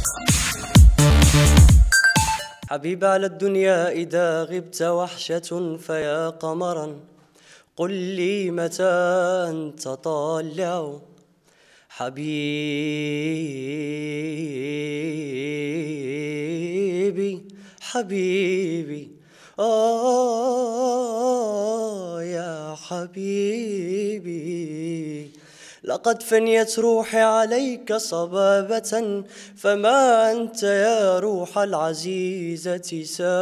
حبيب على الدنيا إذا غبت وحشة فيا قمرا قل لي متى أنت طالع حبيبي حبيبي آه يا حبيبي لقد فنيت روحي عليك صبابة فما أنت يا روح العزيزة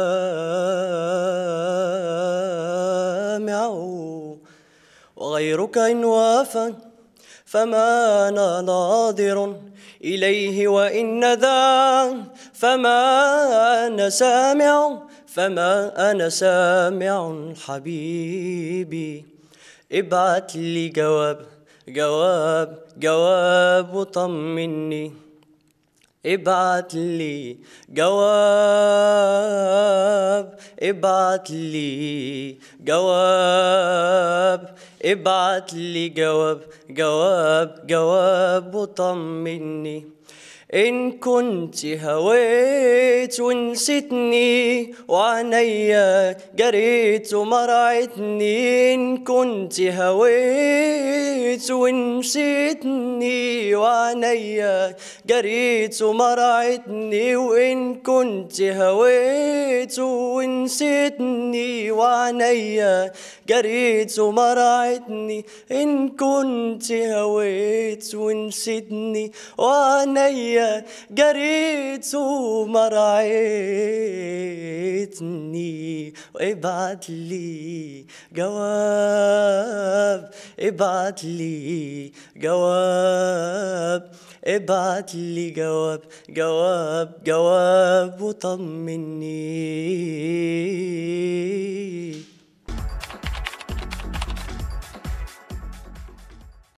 سامع وغيرك إن وافى فما أنا ناظر إليه وإن ذا فما أنا سامع فما أنا سامع حبيبي ابعت لي جواب جواب جواب وطمني ابعت لي جواب ابعت لي جواب ابعت لي جواب جواب جواب وطمني إن كنت هويت ونسيتني وعنيا جريت ومرعتني إن كنت هويت ونسيتني وعنيا جريت ومرعتني وإن كنت هويت ونسيتني وعنيا جريت ومرعتني إن كنت هويت ونسيتني وعنيا جريت ومرعتني وابعت لي جواب ابعت لي جواب ابعت لي جواب جواب جواب وطمني